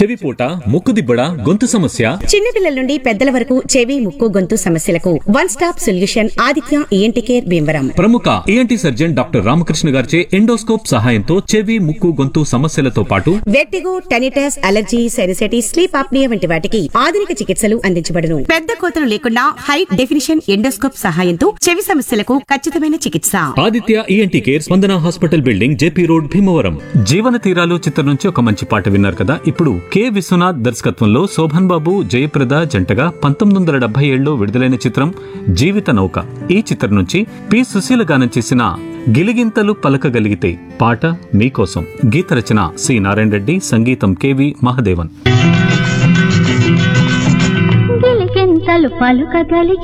చెవిపూట ముక్కుదిబ్బడ గొంతు సమస్య చిన్నపిల్లల నుండి పెద్దల వరకు చెవి ముక్కు గొంతు సమస్యలకు one stop solution Aditya ENT care Bhimavaram ప్రముఖ ఏఎన్టీ సర్జన్ డాక్టర్ రామకృష్ణ గారిచే ఎండోస్కోప్ సహాయంతో చెవి ముక్కు గొంతు సమస్యలతో పాటు vertigo tinnitus allergy sinusitis sleep apnoea వంటి వాటికి ఆధునిక చికిత్సలు అందించబడును పెద్ద కోతలు లేకుండా హై డెఫినిషన్ ఎండోస్కోప్ సహాయంతో చెవి సమస్యలకు ఖచ్చితమైన చికిత్స Aditya ENT care Spandana hospital building JP road Bhimavaram జీవన తీరాలు చిత్రం నుంచి ఒక మంచి పాట విన్నారు కదా ఇప్పుడు కె విశ్వనాథ్ దర్శకత్వంలో శోభన్ బాబు జయప్రద జంటగా పంతొమ్మిది వందల డెబ్బై ఏడులో విడుదలైన చిత్రం జీవిత నౌక ఈ చిత్రం నుంచి పి సుశీల గానం చేసిన గిలిగింతలు పలకగలిగితే పాట మీకోసం గీత రచన సి నారాయణ రెడ్డి సంగీతం కెవి మహదేవన్ గిలికెంతలు పలుకగలిగి